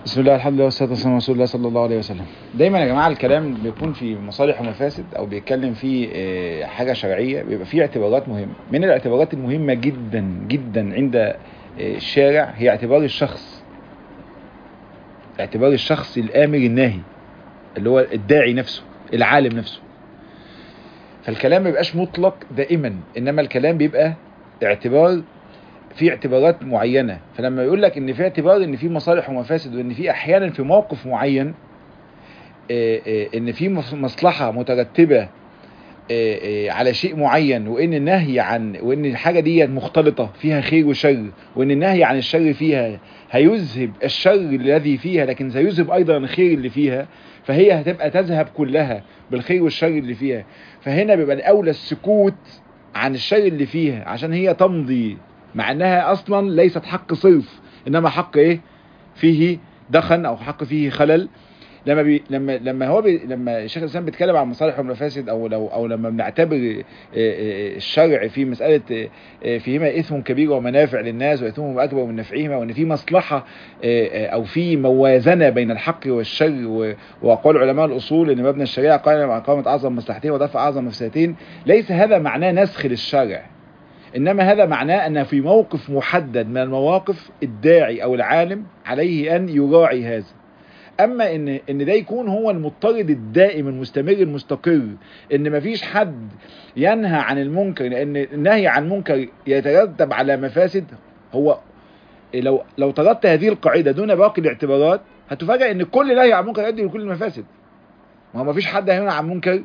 بسم الله الحمد لله والصلاه والسلام على رسول الله صلى الله عليه وسلم دايما يا جماعه الكلام بيكون في مصالح ومفاسد او بيتكلم في آه، حاجه شرعيه بيبقى فيه اعتبارات مهمه من الاعتبارات المهمه جدا جدا عند آه، الشارع هي اعتبار الشخص اعتبار الشخص الامر الناهي اللي هو الداعي نفسه العالم نفسه فالكلام ما بيبقاش مطلق دائما انما الكلام بيبقى اعتبار في اعتبارات معينة فلما يقول لك ان في اعتبار ان في مصالح ومفاسد وان في احيانا في موقف معين آه، آه، ان في مص- مصلحة مترتبة آه، آه، على شيء معين وان النهي عن وان الحاجة دي مختلطة فيها خير وشر وان النهي عن الشر فيها هيذهب الشر الذي فيها لكن سيذهب ايضا الخير اللي فيها فهي هتبقى تذهب كلها بالخير والشر اللي فيها فهنا بيبقى الاولى السكوت عن الشر اللي فيها عشان هي تمضي مع انها اصلا ليست حق صرف انما حق ايه فيه دخن او حق فيه خلل لما بي لما لما هو بي لما الشيخ الاسلام بيتكلم عن مصالح والمفاسد او لو او لما بنعتبر آه، آه، الشرع في مساله آه، آه، فيهما اثم كبير ومنافع للناس واثمهم اكبر من نفعهما وان في مصلحه آه، آه، او في موازنه بين الحق والشر و- واقوال علماء الاصول ان مبنى الشريعه قائم على اقامه اعظم مصلحتين ودفع اعظم مفسدتين ليس هذا معناه نسخ للشرع انما هذا معناه ان في موقف محدد من المواقف الداعي او العالم عليه ان يراعي هذا اما ان ان ده يكون هو المضطرد الدائم المستمر المستقر ان مفيش حد ينهى عن المنكر لان النهي عن منكر يترتب على مفاسد هو لو لو طردت هذه القاعده دون باقي الاعتبارات هتفاجئ ان كل نهي عن منكر يؤدي لكل المفاسد ما هو مفيش حد هينهى عن منكر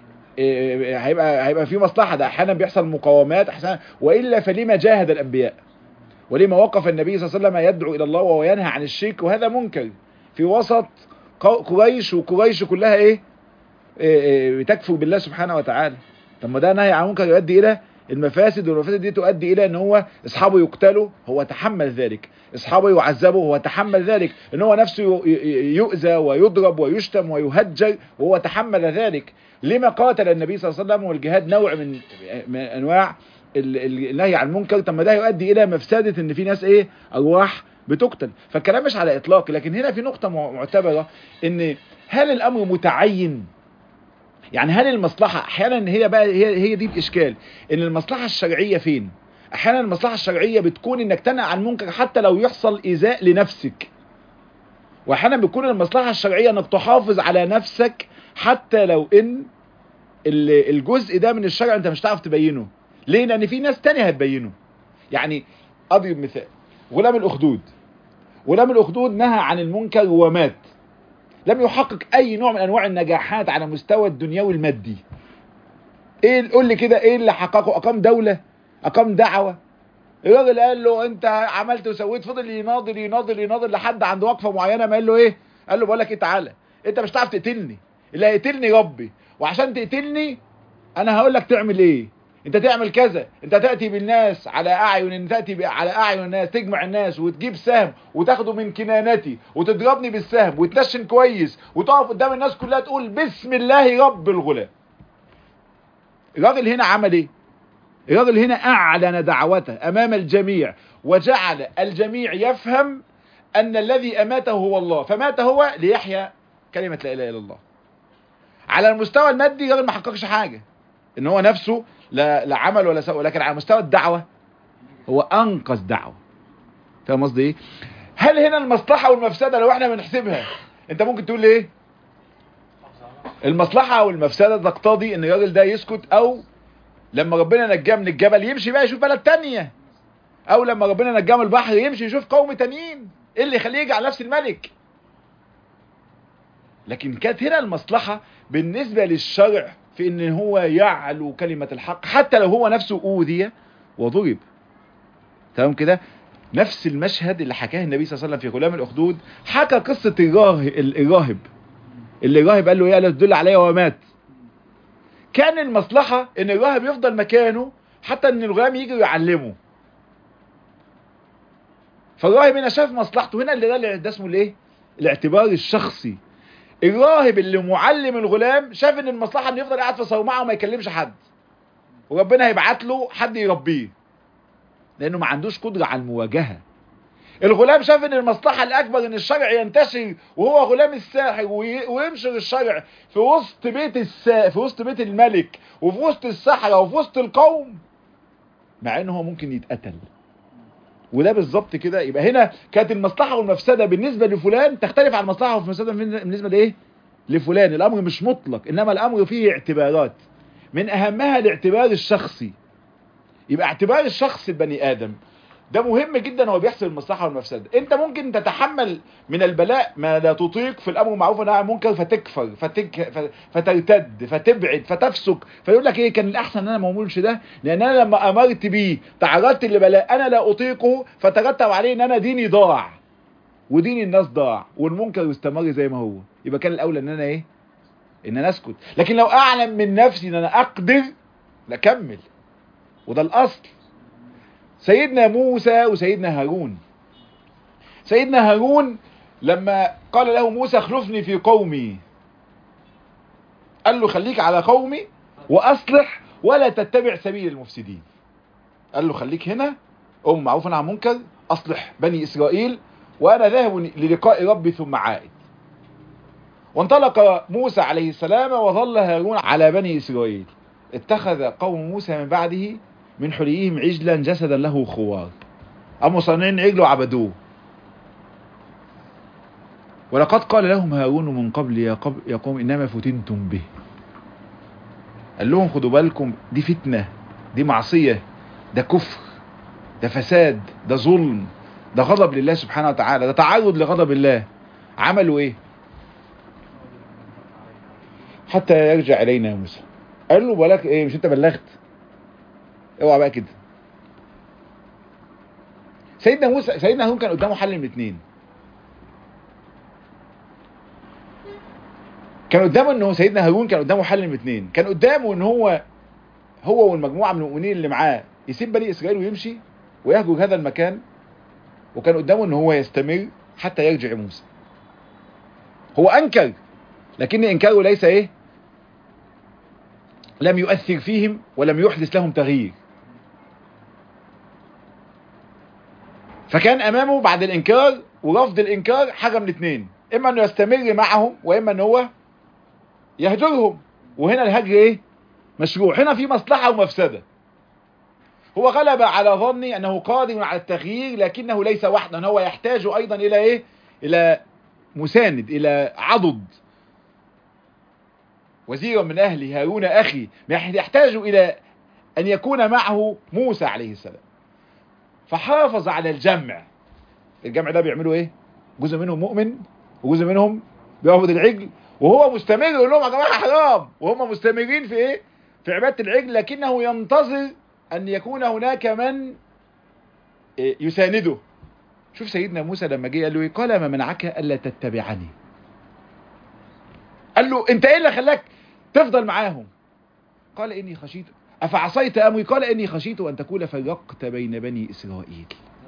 إيه، هيبقى هيبقى في مصلحه ده احيانا بيحصل مقاومات احيانا والا فلما جاهد الانبياء ولما وقف النبي صلى الله عليه وسلم يدعو الى الله وهو ينهى عن الشرك وهذا منكر في وسط قو- قريش وقريش كلها ايه, إيه, إيه تكفر بالله سبحانه وتعالى طب ما ده نهي عن منكر يؤدي الى المفاسد والمفاسد دي تؤدي الى ان هو اصحابه يقتلوا هو تحمل ذلك اصحابه يعذبوا هو تحمل ذلك ان هو نفسه ي- ي- يؤذى ويضرب ويشتم ويهجر وهو تحمل ذلك لما قاتل النبي صلى الله عليه وسلم والجهاد نوع من من انواع ال- ال- النهي عن المنكر طب ما ده يؤدي الى مفسده ان في ناس ايه ارواح بتقتل فالكلام مش على اطلاق لكن هنا في نقطه مع- معتبره ان هل الامر متعين يعني هل المصلحه احيانا هي بقى هي هي دي الاشكال ان المصلحه الشرعيه فين احيانا المصلحه الشرعيه بتكون انك تنهى عن منكر حتى لو يحصل ايذاء لنفسك واحيانا بتكون المصلحه الشرعيه انك تحافظ على نفسك حتى لو ان ال- الجزء ده من الشرع انت مش هتعرف تبينه ليه لان في ناس تانية هتبينه يعني اضرب مثال غلام الاخدود غلام الاخدود نهى عن المنكر ومات لم يحقق اي نوع من انواع النجاحات على مستوى الدنيوي المادي ايه قول لي كده ايه اللي حققه اقام دوله اقام دعوه الراجل قال له انت عملت وسويت فضل يناضل يناضل يناضل لحد عند وقفه معينه ما قال له ايه قال له بقول لك ايه تعالى انت مش هتعرف تقتلني اللي هيقتلني ربي وعشان تقتلني انا هقول لك تعمل ايه انت تعمل كذا انت تاتي بالناس على اعين ان تاتي ب- على اعين الناس تجمع الناس وتجيب سهم وتاخده من كنانتي وتضربني بالسهم وتنشن كويس وتقف قدام الناس كلها تقول بسم الله رب الغلام الراجل هنا عمل ايه الراجل هنا اعلن دعوته امام الجميع وجعل الجميع يفهم ان الذي اماته هو الله فمات هو ليحيا كلمه لا اله الا الله على المستوى المادي الراجل ما حققش حاجه ان هو نفسه لا, لا عمل ولا سوى لكن على مستوى الدعوه هو انقذ دعوه فاهم قصدي ايه هل هنا المصلحه والمفسده لو احنا بنحسبها انت ممكن تقول لي ايه المصلحه والمفسده تقتضي ان الراجل ده يسكت او لما ربنا نجاه من الجبل يمشي بقى يشوف بلد تانية او لما ربنا نجاه من البحر يمشي يشوف قوم تانيين ايه اللي يخليه يجي على نفس الملك لكن كانت هنا المصلحة بالنسبة للشرع في ان هو يعلو كلمة الحق حتى لو هو نفسه اوذي وضرب تمام كده نفس المشهد اللي حكاه النبي صلى الله عليه وسلم في غلام الاخدود حكى قصة الراهب, الراهب اللي الراهب قال له يا لا تدل عليا ومات كان المصلحة ان الراهب يفضل مكانه حتى ان الغلام يجي يعلمه فالراهب هنا شاف مصلحته هنا اللي ده, ده اسمه الايه الاعتبار الشخصي الراهب اللي معلم الغلام شاف ان المصلحة انه يفضل قاعد في صومعه وما يكلمش حد وربنا هيبعت له حد يربيه لانه ما عندوش قدرة على المواجهة الغلام شاف ان المصلحة الاكبر ان الشرع ينتشر وهو غلام الساحر وي- وينشر الشرع في وسط بيت السا... في وسط بيت الملك وفي وسط السحرة وفي وسط القوم مع ان هو ممكن يتقتل وده بالظبط كده يبقى هنا كانت المصلحة والمفسدة بالنسبة لفلان تختلف عن المصلحة والمفسدة بالنسبة لايه لفلان الامر مش مطلق انما الامر فيه اعتبارات من اهمها الاعتبار الشخصي يبقى اعتبار الشخص البني ادم ده مهم جدا هو بيحسب المصلحه والمفسده انت ممكن تتحمل من البلاء ما لا تطيق في الامر المعروف والنهي عن المنكر فتكفر فتك ف- فترتد فتبعد فتفسق فيقول لك ايه كان الاحسن ان انا ما اقولش ده لان انا لما امرت بيه تعرضت لبلاء انا لا اطيقه فترتب عليه ان انا ديني ضاع ودين الناس ضاع والمنكر يستمر زي ما هو يبقى كان الاولى ان انا ايه ان انا اسكت لكن لو اعلم من نفسي ان انا اقدر لاكمل وده الاصل سيدنا موسى وسيدنا هارون سيدنا هارون لما قال له موسى اخلفني في قومي قال له خليك على قومي واصلح ولا تتبع سبيل المفسدين قال له خليك هنا ام معروف عن منكر اصلح بني اسرائيل وانا ذاهب للقاء ربي ثم عائد وانطلق موسى عليه السلام وظل هارون على بني اسرائيل اتخذ قوم موسى من بعده من حليهم عجلا جسدا له خوار قاموا صانعين عجل وعبدوه ولقد قال لهم هارون من قبل يا, قبل يا قوم انما فتنتم به قال لهم خدوا بالكم دي فتنة دي معصية ده كفر ده فساد ده ظلم ده غضب لله سبحانه وتعالى ده تعرض لغضب الله عملوا ايه حتى يرجع الينا يا موسى قال له بلاك ايه مش انت بلغت اوعى بقى كده سيدنا موسى سيدنا هارون كان قدامه حل من اتنين كان قدامه ان هو سيدنا هارون كان قدامه حل من اتنين كان قدامه ان هو هو والمجموعه من المؤمنين اللي معاه يسيب بني اسرائيل ويمشي ويهجر هذا المكان وكان قدامه ان هو يستمر حتى يرجع موسى هو انكر لكن انكاره ليس ايه لم يؤثر فيهم ولم يحدث لهم تغيير فكان امامه بعد الانكار ورفض الانكار حاجه من اتنين اما انه يستمر معهم واما ان هو يهجرهم وهنا الهجر ايه مشروع هنا في مصلحه ومفسده هو غلب على ظني انه قادر على التغيير لكنه ليس وحده هو يحتاج ايضا الى ايه الى مساند الى عضد وزيرا من اهلي هارون اخي يحتاج الى ان يكون معه موسى عليه السلام فحافظ على الجمع الجمع ده بيعملوا ايه جزء منهم مؤمن وجزء منهم بيعبد العجل وهو مستمر يقول لهم يا جماعه حرام وهم مستمرين في ايه في عباده العجل لكنه ينتظر ان يكون هناك من إيه يسانده شوف سيدنا موسى لما جه قال له ايه قال ما منعك الا تتبعني قال له انت ايه اللي خلاك تفضل معاهم قال اني خشيت افعصيت امري قال اني خشيت ان تكون فرقت بين بني اسرائيل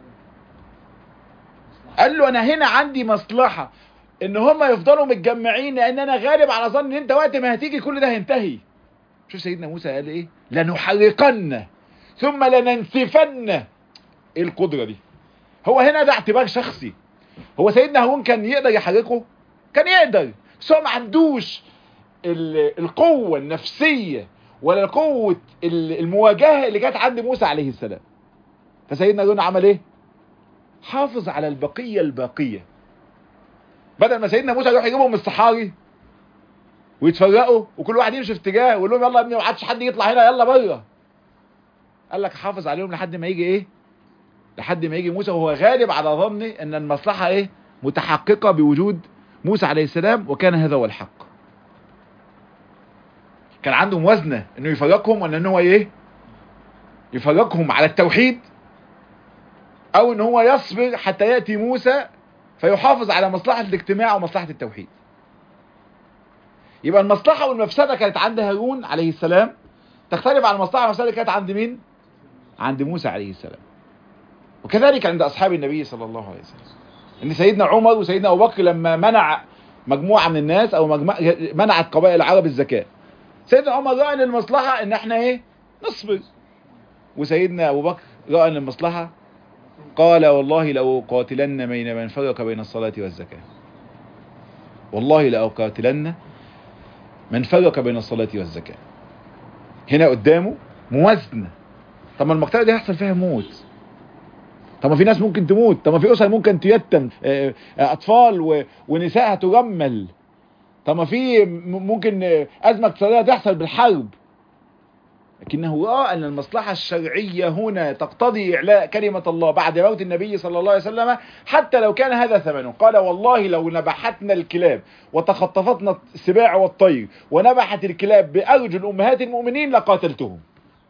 قال له انا هنا عندي مصلحة ان هم يفضلوا متجمعين لان انا غالب على ظن ان انت وقت ما هتيجي كل ده هينتهي شوف سيدنا موسى قال ايه لنحرقن ثم لننسفن ايه القدرة دي هو هنا ده اعتبار شخصي هو سيدنا هارون كان يقدر يحرقه كان يقدر بس هو ما عندوش القوة النفسية ولا قوة المواجهة اللي كانت عند موسى عليه السلام فسيدنا هارون عمل ايه حافظ على البقية الباقية بدل ما سيدنا موسى يروح يجيبهم من الصحاري ويتفرقوا وكل واحد يمشي في اتجاه ويقول لهم يلا يا ابني ما عادش حد يطلع هنا يلا بره قال لك حافظ عليهم لحد ما يجي ايه لحد ما يجي موسى وهو غالب على ظني ان المصلحة ايه متحققة بوجود موسى عليه السلام وكان هذا هو الحق كان عنده موازنة انه يفرقهم ولا ان هو ايه يفرقهم على التوحيد او ان هو يصبر حتى يأتي موسى فيحافظ على مصلحة الاجتماع ومصلحة التوحيد يبقى المصلحة والمفسدة كانت عند هارون عليه السلام تختلف عن المصلحة والمفسدة كانت عند مين عند موسى عليه السلام وكذلك عند اصحاب النبي صلى الله عليه وسلم ان سيدنا عمر وسيدنا ابو بكر لما منع مجموعة من الناس او مجموعة منعت قبائل العرب الزكاة سيدنا عمر رأى ان المصلحة ان احنا ايه نصبر وسيدنا ابو بكر رأى ان المصلحة قال والله لو قاتلن بين من فرق بين الصلاة والزكاة والله لأقاتلن من فرق بين الصلاة والزكاة هنا قدامه موازنة طب ما المقتلة دي هيحصل فيها موت طب ما في ناس ممكن تموت طب ما في أسر ممكن تيتم آه، آه، أطفال و- ونساء هتجمل طب ما في م- ممكن آه، أزمة اقتصادية تحصل بالحرب لكنه رأى أن المصلحة الشرعية هنا تقتضي إعلاء كلمة الله بعد موت النبي صلى الله عليه وسلم حتى لو كان هذا ثمنه قال والله لو نبحتنا الكلاب وتخطفتنا السباع والطير ونبحت الكلاب بأرجل أمهات المؤمنين لقاتلتهم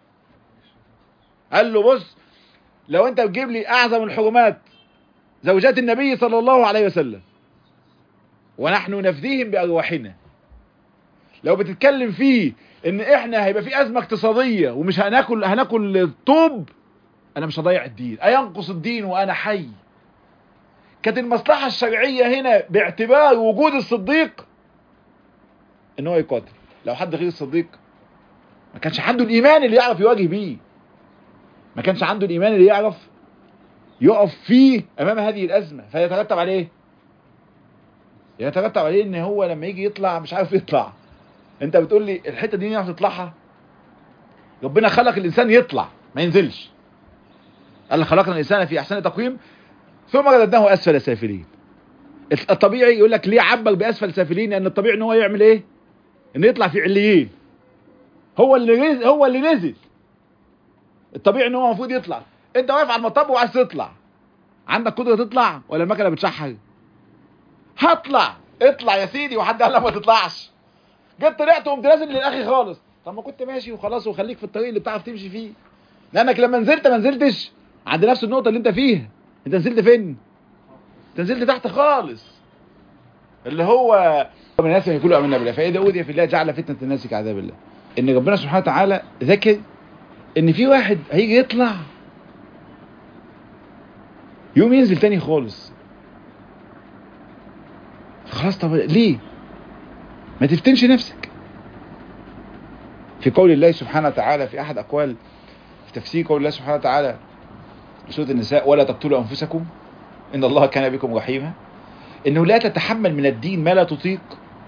قال له بص لو انت بتجيب لي أعظم الحرمات زوجات النبي صلى الله عليه وسلم ونحن نفديهم بأرواحنا لو بتتكلم فيه ان احنا هيبقى في ازمه اقتصاديه ومش هناكل هناكل طوب انا مش هضيع الدين اينقص الدين وانا حي كانت المصلحه الشرعيه هنا باعتبار وجود الصديق ان هو يقاتل لو حد غير الصديق ما كانش عنده الايمان اللي يعرف يواجه بيه ما كانش عنده الايمان اللي يعرف يقف فيه امام هذه الازمه فيترتب عليه إيه؟ يترتب عليه ان هو لما يجي يطلع مش عارف يطلع انت بتقول لي الحته دي يعرف تطلعها ربنا خلق الانسان يطلع ما ينزلش قال خلقنا الانسان في احسن تقويم ثم رددناه اسفل سافلين الطبيعي يقول لك ليه عبر باسفل سافلين لان الطبيعي ان هو يعمل ايه انه يطلع في عليين هو اللي نزل هو اللي نزل الطبيعي ان هو المفروض يطلع انت واقف على المطب وعايز تطلع عندك قدره تطلع ولا المكنه بتشحر هطلع اطلع يا سيدي وحد قال لك ما تطلعش جيت طلعت وقمت نازل للاخي خالص طب ما كنت ماشي وخلاص وخليك في الطريق اللي بتعرف تمشي فيه لانك لما نزلت ما نزلتش عند نفس النقطه اللي انت فيها انت نزلت فين انت نزلت تحت خالص اللي هو من الناس من يقولوا امنا بالله فاذا اوذي في الله جعل فتنه الناس كعذاب الله ان ربنا سبحانه وتعالى ذكر ان في واحد هيجي يطلع يوم ينزل تاني خالص خلاص طب ليه ما تفتنش نفسك في قول الله سبحانه وتعالى في احد اقوال في تفسير قول الله سبحانه وتعالى في سوره النساء ولا تقتلوا انفسكم ان الله كان بكم رحيما انه لا تتحمل من الدين ما لا تطيق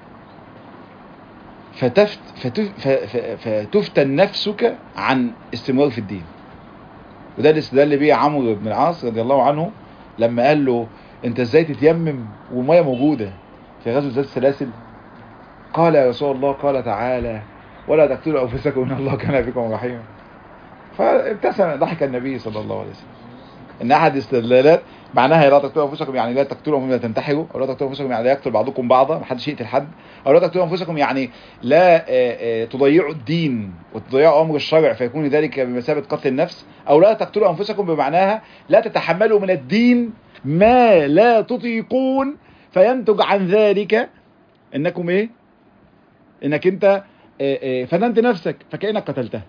فتفت فتف فتفتن نفسك عن استمرار في الدين وده الاستدلال بيه عمرو بن العاص رضي الله عنه لما قال له انت ازاي تتيمم والميه موجوده في غزوه ذات السلاسل قال يا رسول الله قال تعالى ولا تقتلوا انفسكم ان الله كان بكم رحيما فابتسم ضحك النبي صلى الله عليه وسلم ان احد استدلالات معناها لا تقتلوا انفسكم يعني لا تقتلوا مما تنتحروا او لا تقتلوا انفسكم يعني لا يقتل بعضكم بعضا ما حدش يقتل حد او لا تقتلوا انفسكم يعني لا آه، آه، تضيعوا الدين وتضيعوا امر الشرع فيكون ذلك بمثابه قتل النفس او لا تقتلوا انفسكم بمعناها لا تتحملوا من الدين ما لا تطيقون فينتج عن ذلك انكم ايه انك انت آه، آه، فتنت نفسك فكانك قتلتها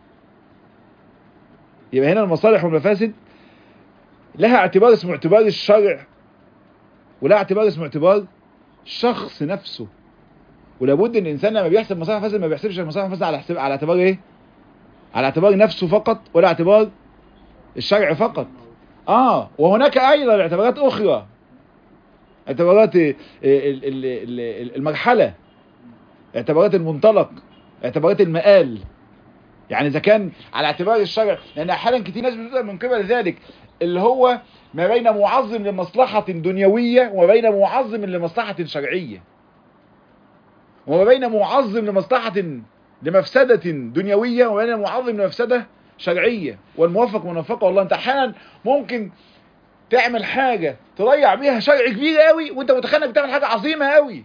يبقى هنا المصالح والمفاسد لها اعتبار اسمه اعتبار الشرع ولها اعتبار اسمه اعتبار الشخص نفسه ولابد ان الانسان لما بيحسب مصالح فاسد ما بيحسبش المصالح فاسد على حساب على اعتبار ايه على اعتبار نفسه فقط ولا اعتبار الشرع فقط اه وهناك ايضا اعتبارات اخرى اعتبارات ال- ال- ال- ال- المرحله اعتبارات المنطلق اعتبارات المآل يعني اذا كان على اعتبار الشرع لان احيانا كتير ناس بتبدا من قبل ذلك اللي هو ما بين معظم لمصلحة دنيوية وما بين معظم لمصلحة شرعية وما بين معظم لمصلحة لمفسدة دنيوية وما بين معظم لمفسدة شرعية والموفق منفقه والله انت احيانا ممكن تعمل حاجة تضيع بيها شرع كبير قوي وانت متخيل انك بتعمل حاجة عظيمة قوي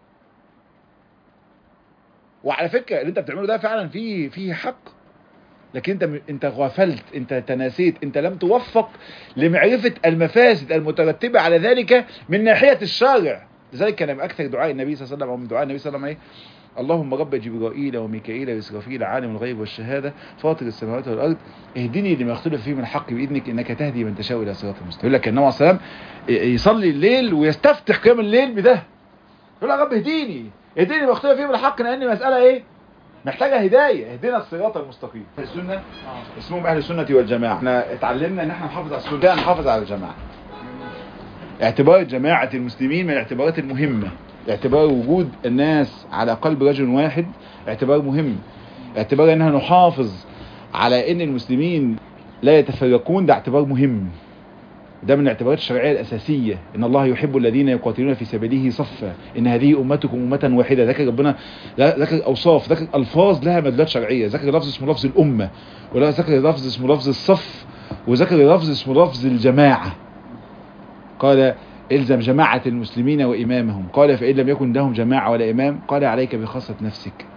وعلى فكرة اللي انت بتعمله ده فعلا فيه فيه حق لكن انت انت غفلت انت تناسيت انت لم توفق لمعرفة المفاسد المترتبة على ذلك من ناحية الشارع لذلك كان من اكثر دعاء النبي صلى الله عليه وسلم ومن دعاء النبي صلى الله عليه وسلم ايه اللهم رب جبرائيل وميكائيل وإسرافيل عالم الغيب والشهادة فاطر السماوات والأرض اهدني لما اختلف فيه من الحق بإذنك إنك تهدي من تشاء إلى صراط المستقيم يقول لك النبي عليه السلام يصلي الليل ويستفتح قيام الليل بده يقول يا رب اهديني اهديني لما اختلف فيه من الحق لأن مسألة إيه محتاجه هدايه اهدنا الصراط المستقيم السنه اسمهم اهل السنه والجماعه احنا اتعلمنا ان احنا نحافظ على السنه نحافظ على الجماعه اعتبار جماعه المسلمين من الاعتبارات المهمه اعتبار وجود الناس على قلب رجل واحد اعتبار مهم اعتبار انها نحافظ على ان المسلمين لا يتفرقون ده اعتبار مهم ده من الاعتبارات الشرعية الأساسية إن الله يحب الذين يقاتلون في سبيله صفا إن هذه أمتكم أمة واحدة ذكر ربنا ذكر أوصاف ذكر ألفاظ لها مدلولات شرعية ذكر لفظ اسمه لفظ الأمة ولا ذكر لفظ اسمه لفظ الصف وذكر لفظ اسمه لفظ الجماعة قال الزم جماعة المسلمين وإمامهم قال فإن لم يكن لهم جماعة ولا إمام قال عليك بخاصة نفسك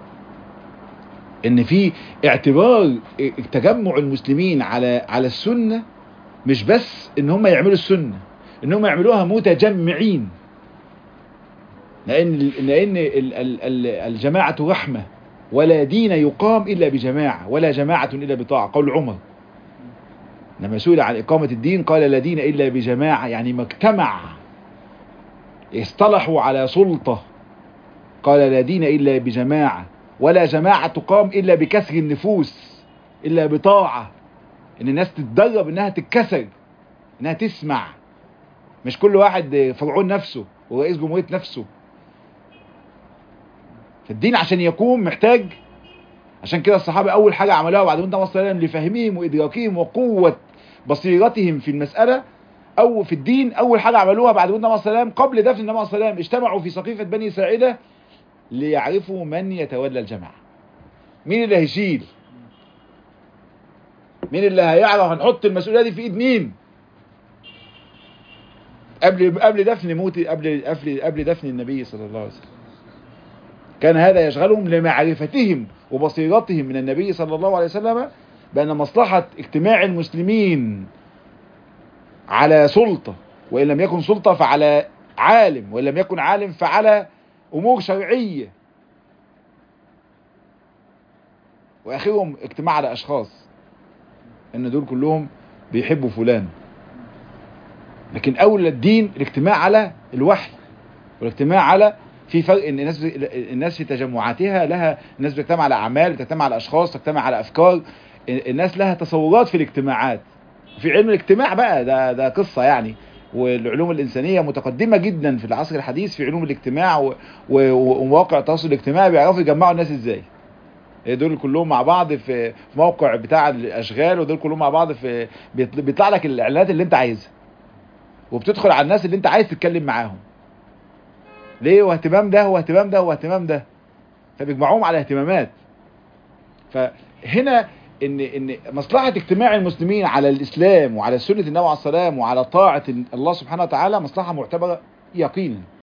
ان في اعتبار تجمع المسلمين على على السنه مش بس ان هم يعملوا السنه ان هم يعملوها متجمعين لان لان الجماعه رحمه ولا دين يقام الا بجماعه ولا جماعه الا بطاعه قول عمر لما سئل عن اقامه الدين قال لا دين الا بجماعه يعني ما اجتمع اصطلحوا على سلطه قال لا دين الا بجماعه ولا جماعة تقام إلا بكسر النفوس إلا بطاعة إن الناس تتدرب إنها تتكسر إنها تسمع مش كل واحد فرعون نفسه ورئيس جمهورية نفسه فالدين عشان يقوم محتاج عشان كده الصحابة أول حاجة عملوها بعد النبي صلى الله عليه وسلم لفهمهم وإدراكهم وقوة بصيرتهم في المسألة أو في الدين أول حاجة عملوها بعد النبي صلى الله عليه وسلم قبل دفن النبي صلى الله عليه وسلم اجتمعوا في سقيفة بني ساعدة ليعرفوا من يتولى الجماعة مين اللي هيشيل مين اللي هيعرف هنحط المسؤولية دي في ايد مين قبل قبل دفن موت قبل قبل قبل دفن النبي صلى الله عليه وسلم كان هذا يشغلهم لمعرفتهم وبصيرتهم من النبي صلى الله عليه وسلم بأن مصلحة اجتماع المسلمين على سلطة وإن لم يكن سلطة فعلى عالم وإن لم يكن عالم فعلى امور شرعيه واخرهم اجتماع على اشخاص ان دول كلهم بيحبوا فلان لكن اولى الدين الاجتماع على الوحي والاجتماع على في فرق ان الناس الناس في تجمعاتها لها الناس بتجتمع على اعمال بتجتمع على اشخاص بتجتمع على افكار الناس لها تصورات في الاجتماعات في علم الاجتماع بقى ده ده قصه يعني والعلوم الإنسانية متقدمة جدا في العصر الحديث في علوم الاجتماع ومواقع التواصل الاجتماعي بيعرفوا يجمعوا الناس ازاي دول كلهم مع بعض في موقع بتاع الاشغال ودول كلهم مع بعض في بيطلع لك الاعلانات اللي انت عايزها وبتدخل على الناس اللي انت عايز تتكلم معاهم ليه واهتمام ده واهتمام ده واهتمام ده فبيجمعوهم على اهتمامات فهنا ان ان مصلحه اجتماع المسلمين على الاسلام وعلى سنه النبي عليه السلام وعلى طاعه الله سبحانه وتعالى مصلحه معتبره يقينا